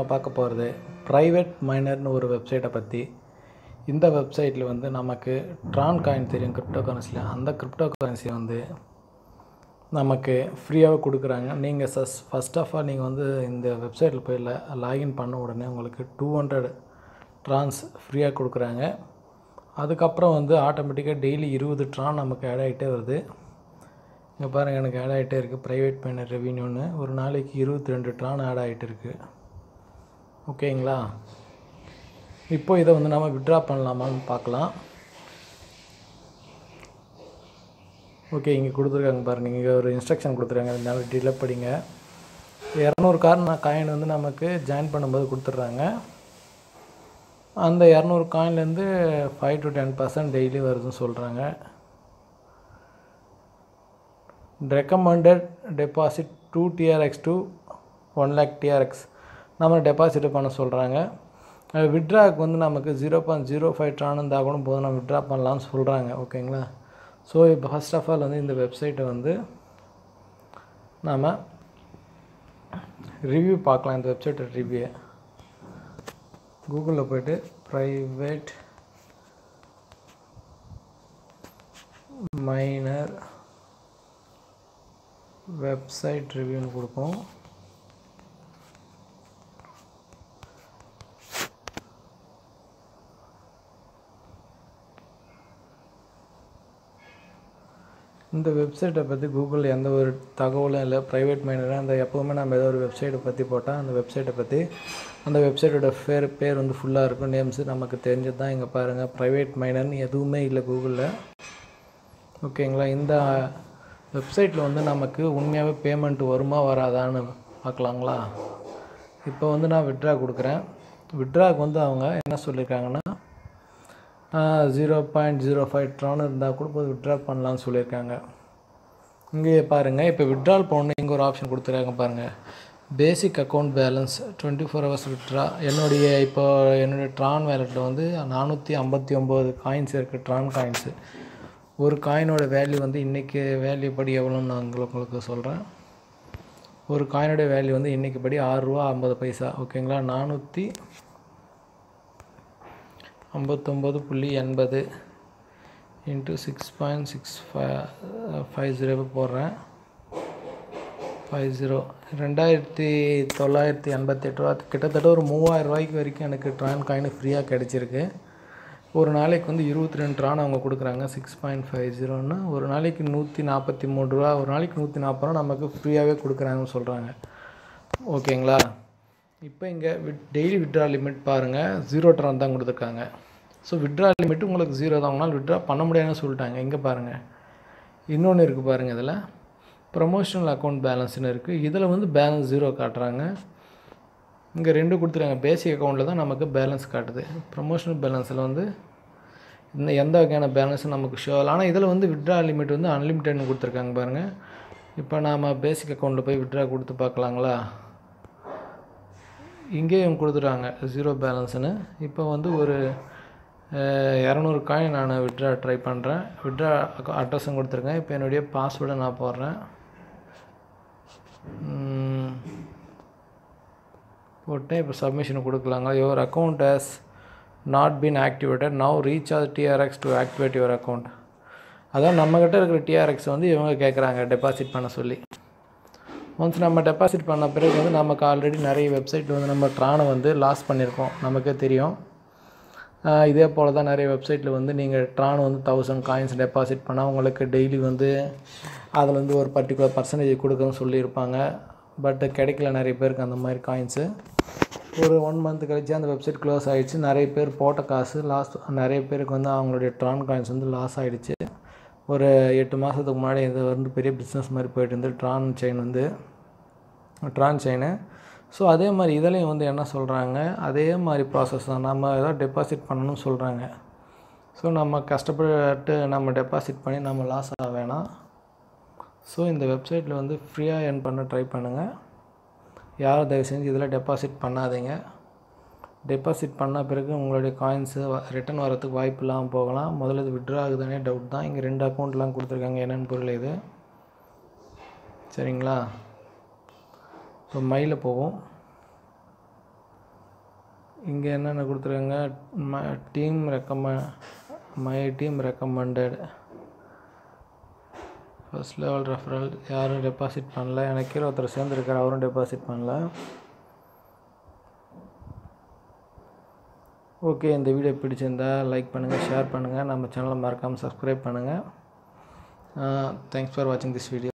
பார்க்க போகிறது ப்ரைவேட் மைனர்னு ஒரு வெப்சைட்டை பற்றி இந்த வெப்சைட்டில் வந்து நமக்கு ட்ரான் காயின் தெரியும் கிரிப்டோ கரன்சியில் அந்த கிரிப்டோ கரன்சி வந்து நமக்கு ஃப்ரீயாகவே கொடுக்குறாங்க நீங்கள் சஸ் ஃபஸ்ட் ஆஃப் ஆல் நீங்கள் வந்து இந்த வெப்சைட்டில் போய் லாகின் பண்ண உடனே உங்களுக்கு டூ ஹண்ட்ரட் ட்ரான்ஸ் ஃப்ரீயாக கொடுக்குறாங்க அதுக்கப்புறம் வந்து ஆட்டோமேட்டிக்காக டெய்லி இருபது ட்ரான் நமக்கு ஆட் ஆகிட்டே வருது இங்கே பாருங்கள் எனக்கு ஆட் ஆகிட்டே இருக்குது ப்ரைவேட் மைனர் ரெவின்யூன்னு ஒரு நாளைக்கு இருபத்தி ரெண்டு ட்ரான் ஆட் ஆகிட்டு இருக்குது ஓகேங்களா இப்போ இதை வந்து நம்ம விட்ரா பண்ணலாமான்னு பார்க்கலாம் ஓகே இங்கே கொடுத்துருக்காங்க பாருங்கள் இங்கே ஒரு இன்ஸ்ட்ரக்ஷன் கொடுத்துருக்காங்க அதனால டீலாக படிங்க இரநூறு கார் நான் காயின் வந்து நமக்கு ஜாயின் பண்ணும்போது கொடுத்துட்றாங்க அந்த இரநூறு காயின்லேருந்து five to ten percent daily வருதுன்னு சொல்கிறாங்க recommended deposit to TRX to one lakh TRX நம்ம டெபாசிட் பண்ண சொல்கிறாங்க விட்ராக்கு வந்து நமக்கு zero point zero five Tron இருந்தால் கூட போதும் நம்ம விட்ரா பண்ணலாம்னு சொல்கிறாங்க ஓகேங்களா ஸோ இப்போ ஃபஸ்ட் ஆஃப் ஆல் வந்து இந்த வெப்சைட்டை வந்து நாம் ரிவ்யூ பார்க்கலாம் இந்த வெப்சைட்டோட ரிவ்யூ கூகுளில் போய்ட்டு ப்ரைவேட் மைனர் வெப்சைட் ரிவ்யூன்னு கொடுப்போம் இந்த வெப்சைட்டை பற்றி கூகுள் எந்த ஒரு தகவலும் இல்லை ப்ரைவேட் மைனராக அந்த எப்போவுமே நம்ம ஏதோ ஒரு வெப்சைட்டை பற்றி போட்டால் அந்த வெப்சைட்டை பற்றி அந்த வெப்சைட்டோட பேர் பேர் வந்து ஃபுல்லாக இருக்கும் நேம்ஸு நமக்கு தெரிஞ்சது தான் இங்கே பாருங்கள் ப்ரைவேட் மைனர்னு எதுவுமே இல்லை கூகுளில் ஓகேங்களா இந்த வெப்சைட்டில் வந்து நமக்கு உண்மையாகவே பேமெண்ட் வருமா வராதான்னு பார்க்கலாங்களா இப்போ வந்து நான் விட்ரா கொடுக்குறேன் விட்ராக்கு வந்து அவங்க என்ன சொல்லியிருக்காங்கன்னா zero point zero five Tron இருந்தால் கூட போய் விட்ரா பண்ணலான்னு சொல்லியிருக்காங்க இங்கே பாருங்கள் இப்போ விட்ரால் பண்ணணும் இங்கே ஒரு ஆப்ஷன் கொடுத்துருக்காங்க பாருங்கள் basic account balance twenty four hours withdraw என்னுடைய இப்போ என்னுடைய ட்ரான் வேலெட்டில் வந்து நானூற்றி ஐம்பத்தி ஒம்பது காயின்ஸ் இருக்குது ட்ரான் காயின்ஸு ஒரு காயினோட வேல்யூ வந்து இன்றைக்கி வேல்யூ படி எவ்வளோன்னு நான் உங்களுக்கு உங்களுக்கு சொல்கிறேன் ஒரு காயினோட வேல்யூ வந்து இன்றைக்கி படி ஆறுரூவா ஐம்பது பைசா ஓகேங்களா நானூற்றி ஐம்பத்தொம்பது புள்ளி எண்பது into six point six five five zero போடுறேன் ஃபைவ் ஜீரோ ரெண்டாயிரத்தி தொள்ளாயிரத்தி எண்பத்தெட்டு ரூபா கிட்டத்தட்ட ஒரு மூவாயிரம் ரூபாய்க்கு வரைக்கும் எனக்கு ட்ரான் காயின் ஃப்ரீயாக கிடச்சிருக்கு ஒரு நாளைக்கு வந்து இருபத்தி ரெண்டு ட்ரான் அவங்க கொடுக்குறாங்க சிக்ஸ் பாயிண்ட் ஃபைவ் ஜீரோன்னு ஒரு நாளைக்கு நூற்றி நாற்பத்தி மூணு ரூபா ஒரு நாளைக்கு நூற்றி நாற்பது ரூபா நமக்கு ஃப்ரீயாகவே கொடுக்குறாங்கன்னு சொல்கிறாங்க ஓகேங்களா இப்போ இங்கே விட் டெய்லி விட்ரா லிமிட் பாருங்கள் ஜீரோ ட்ரான் தான் கொடுத்துருக்காங்க ஸோ விட்ரா லிமிட் உங்களுக்கு ஜீரோ தான் உங்களால் விட்ரா பண்ண முடியாதுன்னு சொல்லிட்டாங்க இங்கே பாருங்கள் இன்னொன்று இருக்குது பாருங்கள் இதில் ப்ரொமோஷனல் அக்கௌண்ட் பேலன்ஸ்னு இருக்குது இதில் வந்து பேலன்ஸ் ஜீரோ காட்டுறாங்க இங்கே ரெண்டு கொடுத்துருக்காங்க பேசிக் அக்கௌண்ட்டில் தான் நமக்கு பேலன்ஸ் காட்டுது ப்ரொமோஷனல் பேலன்ஸில் வந்து இந்த எந்த வகையான பேலன்ஸும் நமக்கு ஷோ ஆகல ஆனால் இதில் வந்து விட்ரா லிமிட் வந்து அன்லிமிட்டட்னு கொடுத்துருக்காங்க பாருங்கள் இப்போ நாம் பேசிக் அக்கௌண்ட்டில் போய் விட்ரா கொடுத்து பார்க்கலாங்களா இங்கேயும் கொடுத்துட்டாங்க ஜீரோ பேலன்ஸ்னு இப்போ வந்து ஒரு இரநூறு காயின் நான் விட்ரா ட்ரை பண்ணுறேன் விட்ரா அட்ரஸும் கொடுத்துருக்கேன் இப்போ என்னுடைய பாஸ்வேர்டை நான் போடுறேன் போட்டேன் இப்போ சப்மிஷன் கொடுக்கலாங்க your account has not been activated now recharge TRX to activate your account அதான் நம்மக்கிட்ட இருக்கிற டிஆர்எக்ஸ் வந்து இவங்க கேட்குறாங்க டெபாசிட் பண்ண சொல்லி ஒன்ஸ் நம்ம டெபாசிட் பண்ண பிறகு வந்து நமக்கு ஆல்ரெடி நிறைய வெப்சைட் வந்து நம்ம ட்ரானை வந்து லாஸ் பண்ணியிருக்கோம் நமக்கே தெரியும் இதே போல் தான் நிறைய வெப்சைட்டில் வந்து நீங்கள் ட்ரான் வந்து தௌசண்ட் காயின்ஸ் டெபாசிட் பண்ணால் உங்களுக்கு டெய்லி வந்து அதில் வந்து ஒரு பர்டிகுலர் பர்சன்டேஜ் கொடுக்குறோன்னு சொல்லியிருப்பாங்க பட் கிடைக்கல நிறைய பேருக்கு அந்த மாதிரி காயின்ஸு ஒரு ஒன் மந்த் கழிச்சு அந்த வெப்சைட் க்ளோஸ் ஆகிடுச்சு நிறைய பேர் போட்ட காசு லாஸ் நிறைய பேருக்கு வந்து அவங்களுடைய ட்ரான் காயின்ஸ் வந்து லாஸ் ஆகிடுச்சு ஒரு எட்டு மாதத்துக்கு முன்னாடி இது வந்து பெரிய பிஸ்னஸ் மாதிரி போயிட்டு இருந்து ட்ரான் செயின் வந்து ட்ரான் செயினு ஸோ அதே மாதிரி இதுலேயும் வந்து என்ன சொல்கிறாங்க அதே மாதிரி ப்ராசஸ் தான் நம்ம ஏதாவது டெபாசிட் பண்ணணும்னு சொல்கிறாங்க ஸோ நம்ம கஷ்டப்பட்டு நம்ம டெபாசிட் பண்ணி நம்ம லாஸ் ஆக வேணாம் ஸோ இந்த வெப்சைட்டில் வந்து ஃப்ரீயாக ஏர்ன் பண்ண ட்ரை பண்ணுங்கள் யாரும் தயவு செஞ்சு இதில் டெபாசிட் பண்ணாதீங்க டெபாசிட் பண்ண பிறகு உங்களுடைய காயின்ஸு ரிட்டர்ன் வரத்துக்கு வாய்ப்பு இல்லாமல் போகலாம் முதல்ல இது விட்ரா ஆகுதானே டவுட் தான் இங்கே ரெண்டு அக்கௌண்ட்லாம் கொடுத்துருக்காங்க என்னென்னு புரியல இது சரிங்களா இப்போ மையில் போவோம் இங்கே என்னென்ன கொடுத்துருக்காங்க ம டீம் ரெக்கம my team recommended first level referral யாரும் டெபாசிட் பண்ணல எனக்கு கீழே ஒருத்தர் சேர்ந்துருக்கார் அவரும் டெபாசிட் பண்ணல ஓகே இந்த வீடியோ பிடிச்சிருந்தா லைக் பண்ணுங்கள் ஷேர் பண்ணுங்கள் நம்ம சேனலை மறக்காமல் சப்ஸ்கிரைப் பண்ணுங்கள் தேங்க்ஸ் ஃபார் வாட்சிங் திஸ் வீடியோ